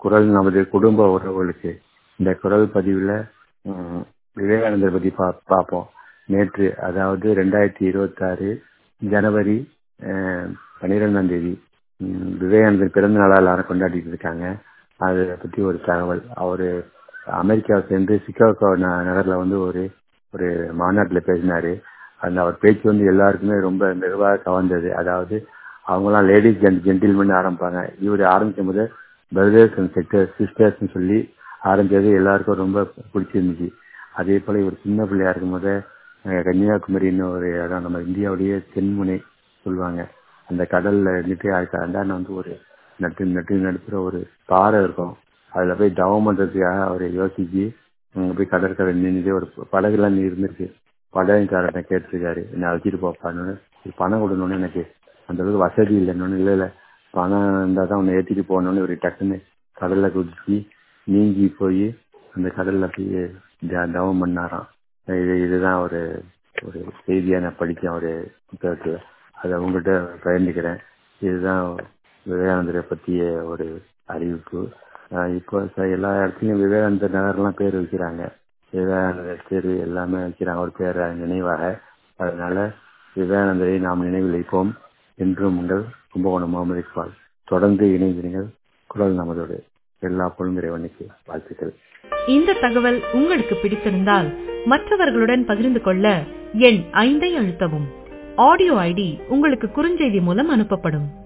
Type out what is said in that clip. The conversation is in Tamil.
குரல் நமது குடும்ப உறவுகளுக்கு இந்த குரல் பதிவில் விவேகானந்தர் பற்றி பா பார்ப்போம் நேற்று அதாவது ரெண்டாயிரத்தி இருபத்தாறு ஜனவரி பன்னிரெண்டாம் தேதி விவேகானந்தர் பிறந்த நாளாக எல்லாரும் கொண்டாடிட்டு இருக்காங்க அதை பற்றி ஒரு தகவல் அவர் அமெரிக்காவை சேர்ந்து சிக்காகோ நகரில் வந்து ஒரு ஒரு மாநாட்டில் பேசினார் அந்த அவர் பேச்சு வந்து எல்லாருக்குமே ரொம்ப மெதுவாக கவர்ந்தது அதாவது அவங்களாம் லேடிஸ் அண்ட் ஜென்டில்மேன் ஆரம்பிப்பாங்க இவர் ஆரம்பிக்கும் போது பிரதர்ஸ் அண்ட் சிஸ்டர்ஸ் சிஸ்டர்ஸ்னு சொல்லி ஆரம்பிச்சது எல்லாருக்கும் ரொம்ப பிடிச்சிருந்துச்சு அதே போல் இவர் சின்ன பிள்ளையா இருக்கும் போது கன்னியாகுமரின்னு ஒரு இடம் நம்ம இந்தியாவுடைய தென்முனை சொல்லுவாங்க அந்த கடல்ல இருந்துட்டு அதுக்கு அந்தாண்ட வந்து ஒரு நட்டு நட்டு நடுப்புற ஒரு பாறை இருக்கும் அதுல போய் தவம் பண்றதுக்காக அவர் யோசிச்சு அங்க போய் கடற்கரை நின்று ஒரு படகுலாம் இருந்திருக்கு படகுக்காரனை கேட்டிருக்காரு என்ன அழைச்சிட்டு போப்பான்னு பணம் கொடுக்கணும்னு எனக்கு அந்த அளவுக்கு வசதி இல்லைன்னு இல்லை இல்லை பணம் இருந்தால் தான் உன்னை ஏற்றிட்டு போகணும்னு ஒரு டக்குன்னு கடல்ல குதிச்சு நீங்கி போய் அந்த கடல்ல போய் தவம் பண்ணாராம் இது இதுதான் ஒரு ஒரு செய்தியாக நான் படித்தேன் ஒரு புத்தகத்தில் அதை உங்கள்கிட்ட பகிர்ந்துக்கிறேன் இதுதான் விவேகானந்தரை பற்றிய ஒரு அறிவிப்பு இப்போ எல்லா இடத்துலையும் விவேகானந்தர் நகர்லாம் பேர் வைக்கிறாங்க விவேகானந்தர் தெரு எல்லாமே வைக்கிறாங்க ஒரு பேர் நினைவாக அதனால விவேகானந்தரை நாம் நினைவில் வைப்போம் என்றும் உங்கள் கும்பகோணம் முகமது இக்பால் தொடர்ந்து இணைந்திருங்கள் குரல் நமதோடு எல்லா பொருளும் இறைவனுக்கு வாழ்த்துக்கள் இந்த தகவல் உங்களுக்கு பிடித்திருந்தால் மற்றவர்களுடன் பகிர்ந்து கொள்ள எண் ஐந்தை அழுத்தவும் ஆடியோ ஐடி உங்களுக்கு குறுஞ்செய்தி மூலம் அனுப்பப்படும்